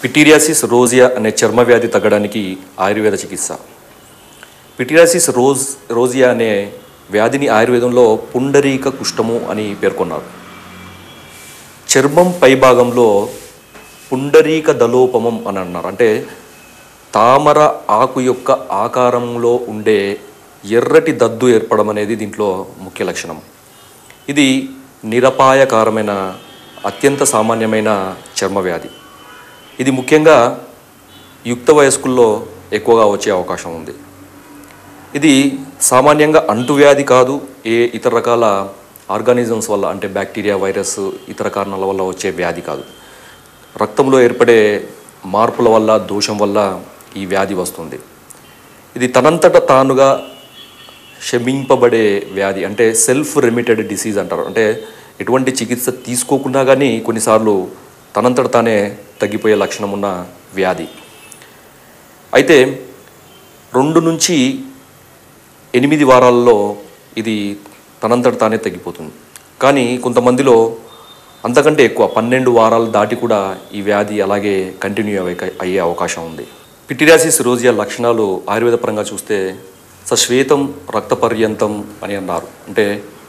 pityriasis రోజియా అనే చర్మ వ్యాధి తగ్గడానికి ఆయుర్వేద చికిత్స పిటీరియాసిస్ రోజ్ రోజియా అనే వ్యాధిని ఆయుర్వేదంలో పుండరీక కుష్టము అని పేర్కొన్నారు చర్మం పైభాగంలో పుండరీక దలోపమం అని అన్నారు అంటే తామర ఆకు యొక్క ఆకారంలో ఉండే ఎర్రటి దద్దు ఏర్పడడం అనేది దీంట్లో ముఖ్య లక్షణం ఇది నిరపాయకారమైన అత్యంత సామాన్యమైన చర్మ వ్యాధి ఇది ముఖ్యంగా యుక్త వయస్కుల్లో ఎక్కువగా వచ్చే అవకాశం ఉంది ఇది సామాన్యంగా అంటువ్యాధి కాదు ఏ ఇతర రకాల ఆర్గానిజమ్స్ వల్ల అంటే బ్యాక్టీరియా వైరస్ ఇతర కారణాల వల్ల వచ్చే వ్యాధి కాదు రక్తంలో ఏర్పడే మార్పుల వల్ల దోషం వల్ల ఈ వ్యాధి వస్తుంది ఇది తనంతట తానుగా క్షమింపబడే వ్యాధి అంటే సెల్ఫ్ రెమిటెడ్ డిసీజ్ అంటారు అంటే ఎటువంటి చికిత్స తీసుకోకుండా కానీ కొన్నిసార్లు తనంతట తానే తగ్గిపోయే లక్షణం ఉన్న వ్యాధి అయితే రెండు నుంచి ఎనిమిది వారాల్లో ఇది తనంతట తానే తగ్గిపోతుంది కానీ కొంతమందిలో అంతకంటే ఎక్కువ పన్నెండు వారాలు దాటి కూడా ఈ వ్యాధి అలాగే కంటిన్యూ అయ్యే అయ్యే అవకాశం ఉంది పిటిరాసిస్ రోజియా లక్షణాలు ఆయుర్వేద పరంగా చూస్తే సశ్వేతం రక్తపర్యంతం అని అన్నారు అంటే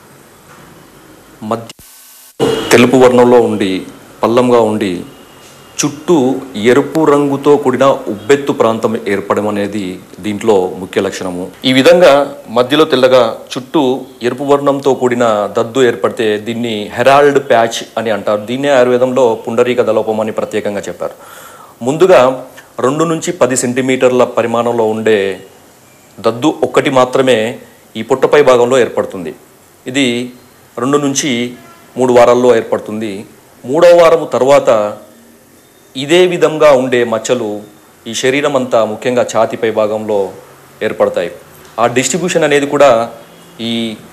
మధ్య తెలుపు వర్ణంలో ఉండి పల్లంగా ఉండి చుట్టూ ఎరుపు రంగుతో కూడిన ఉబ్బెత్తు ప్రాంతం ఏర్పడడం అనేది దీంట్లో ముఖ్య లక్షణము ఈ విధంగా మధ్యలో తెల్లగా చుట్టూ ఎరుపు వర్ణంతో కూడిన దద్దు ఏర్పడితే దీన్ని హెరాల్డ్ ప్యాచ్ అని అంటారు దీన్నే ఆయుర్వేదంలో పుండరీక దలోపం అని ప్రత్యేకంగా చెప్పారు ముందుగా రెండు నుంచి పది సెంటీమీటర్ల పరిమాణంలో ఉండే దద్దు ఒక్కటి మాత్రమే ఈ పుట్టపై భాగంలో ఏర్పడుతుంది ఇది రెండు నుంచి మూడు వారాల్లో ఏర్పడుతుంది మూడవ వారము తర్వాత ఇదే విధంగా ఉండే మచ్చలు ఈ శరీరం అంతా ముఖ్యంగా ఛాతీపై భాగంలో ఏర్పడతాయి ఆ డిస్ట్రిబ్యూషన్ అనేది కూడా ఈ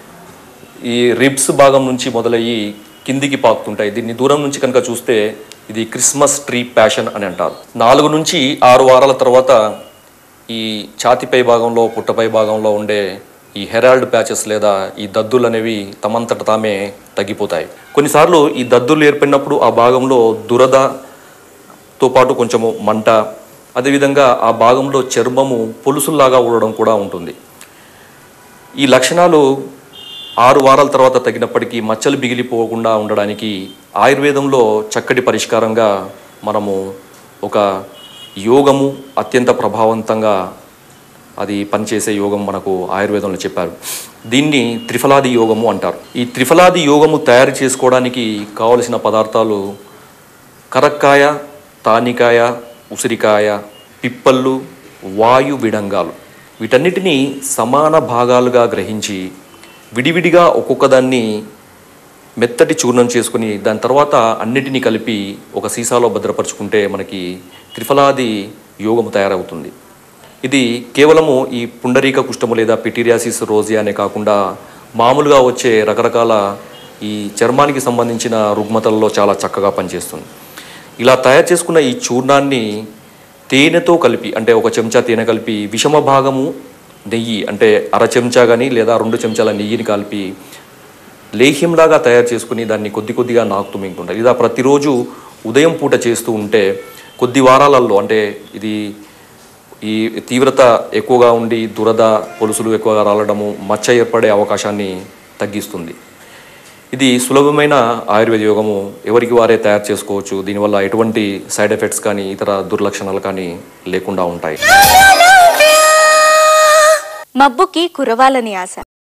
ఈ రిబ్స్ భాగం నుంచి మొదలయ్యి కిందికి పాకుతుంటాయి దీన్ని దూరం నుంచి కనుక చూస్తే ఇది క్రిస్మస్ ట్రీ ప్యాషన్ అని అంటారు నాలుగు నుంచి ఆరు వారాల తర్వాత ఈ ఛాతీపై భాగంలో పుట్టపై భాగంలో ఉండే ఈ హెరాల్డ్ ప్యాచెస్ లేదా ఈ దద్దులు అనేవి తమంతట తామే తగ్గిపోతాయి కొన్నిసార్లు ఈ దద్దులు ఏర్పడినప్పుడు ఆ భాగంలో దురదతో పాటు కొంచెము మంట అదేవిధంగా ఆ భాగంలో చర్మము పొలుసుల్లాగా ఉండడం కూడా ఉంటుంది ఈ లక్షణాలు ఆరు వారాల తర్వాత తగినప్పటికీ మచ్చలు బిగిలిపోకుండా ఉండడానికి ఆయుర్వేదంలో చక్కటి పరిష్కారంగా మనము ఒక యోగము అత్యంత ప్రభావవంతంగా అది పనిచేసే యోగం మనకు ఆయుర్వేదంలో చెప్పారు దీన్ని త్రిఫలాది యోగము అంటారు ఈ త్రిఫలాది యోగము తయారు చేసుకోవడానికి కావలసిన పదార్థాలు కరక్కాయ తానికాయ ఉసిరికాయ పిప్పళ్ళు వాయు విడంగాలు వీటన్నిటినీ సమాన భాగాలుగా గ్రహించి విడివిడిగా ఒక్కొక్క దాన్ని మెత్తటి చూర్ణం చేసుకుని దాని తర్వాత అన్నిటినీ కలిపి ఒక సీసాలో భద్రపరుచుకుంటే మనకి త్రిఫలాది యోగము తయారవుతుంది ఇది కేవలము ఈ పుండరీక కుష్టము లేదా పిటీరియాసిస్ రోజియా అనే కాకుండా మామూలుగా వచ్చే రకరకాల ఈ చర్మానికి సంబంధించిన రుగ్మతల్లో చాలా చక్కగా పనిచేస్తుంది ఇలా తయారు చేసుకున్న ఈ చూర్ణాన్ని తేనెతో కలిపి అంటే ఒక చెంచా తేనె కలిపి విషమ భాగము నెయ్యి అంటే అర చెంచా కానీ లేదా రెండు చెంచాల నెయ్యిని కలిపి లేహ్యంలాగా తయారు చేసుకుని దాన్ని కొద్ది కొద్దిగా నాకుతూ మింగుతుంటారు ఇలా ప్రతిరోజు ఉదయం పూట చేస్తూ ఉంటే కొద్ది వారాలలో అంటే ఇది ఈ తీవ్రత ఎక్కువగా ఉండి దురద పొలుసులు ఎక్కువగా రాలడము మచ్చ ఏర్పడే అవకాశాన్ని తగ్గిస్తుంది ఇది సులభమైన ఆయుర్వేద యోగము ఎవరికి వారే తయారు చేసుకోవచ్చు దీనివల్ల ఎటువంటి సైడ్ ఎఫెక్ట్స్ కానీ ఇతర దుర్లక్షణాలు కానీ లేకుండా ఉంటాయి మబ్బుకి కురవాలని ఆశ